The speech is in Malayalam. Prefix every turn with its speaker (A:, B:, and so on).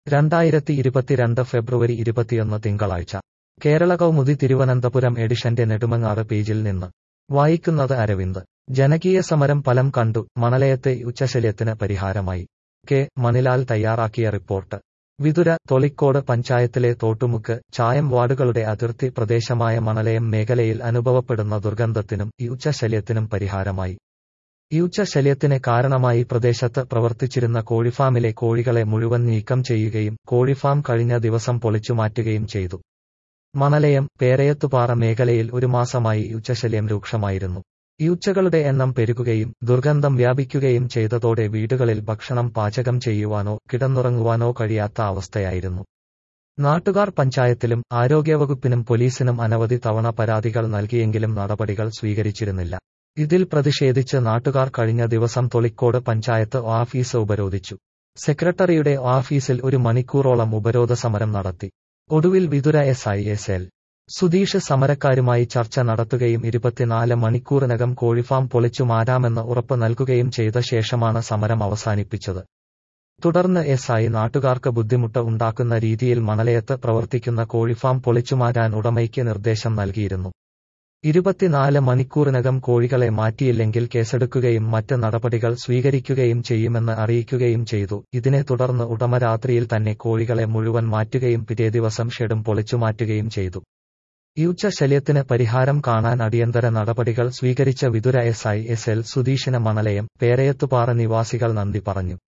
A: രണ്ടായിരത്തി ഇരുപത്തിരണ്ട് ഫെബ്രുവരി ഇരുപത്തിയൊന്ന് തിങ്കളാഴ്ച കേരള കൗമുദി തിരുവനന്തപുരം എഡിഷന്റെ നെടുമങ്ങാട് പേജിൽ നിന്ന് വായിക്കുന്നത് അരവിന്ദ് ജനകീയ സമരം ഫലം കണ്ടു മണലയത്തെ ഉച്ചശല്യത്തിന് പരിഹാരമായി കെ മണിലാൽ തയ്യാറാക്കിയ റിപ്പോർട്ട് വിതുര തൊളിക്കോട് പഞ്ചായത്തിലെ തോട്ടുമുക്ക് ചായം വാർഡുകളുടെ അതിർത്തി പ്രദേശമായ മണലയം മേഖലയിൽ അനുഭവപ്പെടുന്ന ദുർഗന്ധത്തിനും ഈ ഉച്ചശല്യത്തിനും പരിഹാരമായി ഈ ഉച്ചശല്യത്തിന് കാരണമായി പ്രദേശത്ത് പ്രവർത്തിച്ചിരുന്ന കോഴിഫാമിലെ കോഴികളെ മുഴുവൻ നീക്കം ചെയ്യുകയും കോഴിഫാം കഴിഞ്ഞ ദിവസം പൊളിച്ചുമാറ്റുകയും ചെയ്തു മണലയം പേരയത്തുപാറ മേഖലയിൽ ഒരു മാസമായി ഈ ഉച്ചശല്യം രൂക്ഷമായിരുന്നു ഈ ഉച്ചകളുടെ എണ്ണം പെരുകുകയും ദുർഗന്ധം വ്യാപിക്കുകയും ചെയ്തതോടെ വീടുകളിൽ ഭക്ഷണം പാചകം ചെയ്യുവാനോ കിടന്നുറങ്ങുവാനോ കഴിയാത്ത അവസ്ഥയായിരുന്നു നാട്ടുകാർ പഞ്ചായത്തിലും ആരോഗ്യവകുപ്പിനും പോലീസിനും അനവധി തവണ പരാതികൾ നൽകിയെങ്കിലും നടപടികൾ സ്വീകരിച്ചിരുന്നില്ല ഇതിൽ പ്രതിഷേധിച്ച് നാട്ടുകാർ കഴിഞ്ഞ ദിവസം തൊളിക്കോട് പഞ്ചായത്ത് ഓഫീസ് ഉപരോധിച്ചു സെക്രട്ടറിയുടെ ഓഫീസിൽ ഒരു മണിക്കൂറോളം ഉപരോധ സമരം നടത്തി ഒടുവിൽ Vithura S I S L Sudheesh സമരക്കാരുമായി ചർച്ച നടത്തുകയും ഇരുപത്തിനാല് മണിക്കൂറിനകം കോഴിഫാം പൊളിച്ചു മാറ്റാമെന്ന് ഉറപ്പ് നൽകുകയും ചെയ്ത ശേഷമാണ് സമരം അവസാനിപ്പിച്ചത് തുടർന്ന് എസ് ഐ നാട്ടുകാർക്ക് ബുദ്ധിമുട്ട് ഉണ്ടാക്കുന്ന രീതിയിൽ മണലയത്ത് പ്രവർത്തിക്കുന്ന കോഴിഫാം പൊളിച്ചുമാറ്റാൻ ഉടമയ്ക്ക് നിർദ്ദേശം നൽകിയിരുന്നു ഇരുപത്തിനാല് മണിക്കൂറിനകം കോഴികളെ മാറ്റിയില്ലെങ്കിൽ കേസെടുക്കുകയും മറ്റ് നടപടികൾ സ്വീകരിക്കുകയും ചെയ്യുമെന്ന് അറിയിക്കുകയും ചെയ്തു ഇതിനെ തുടർന്ന് ഉടമ രാത്രിയിൽ തന്നെ കോഴികളെ മുഴുവൻ മാറ്റുകയും പിറ്റേ ദിവസം ഷെഡും പൊളിച്ചുമാറ്റുകയും ചെയ്തു ഈ ഉച്ചശല്യത്തിന് പരിഹാരം കാണാൻ അടിയന്തര നടപടികൾ സ്വീകരിച്ച Vithura S I S L സുധീഷിന് മണലയം പേരയത്തുപാറ നിവാസികൾ നന്ദി പറഞ്ഞു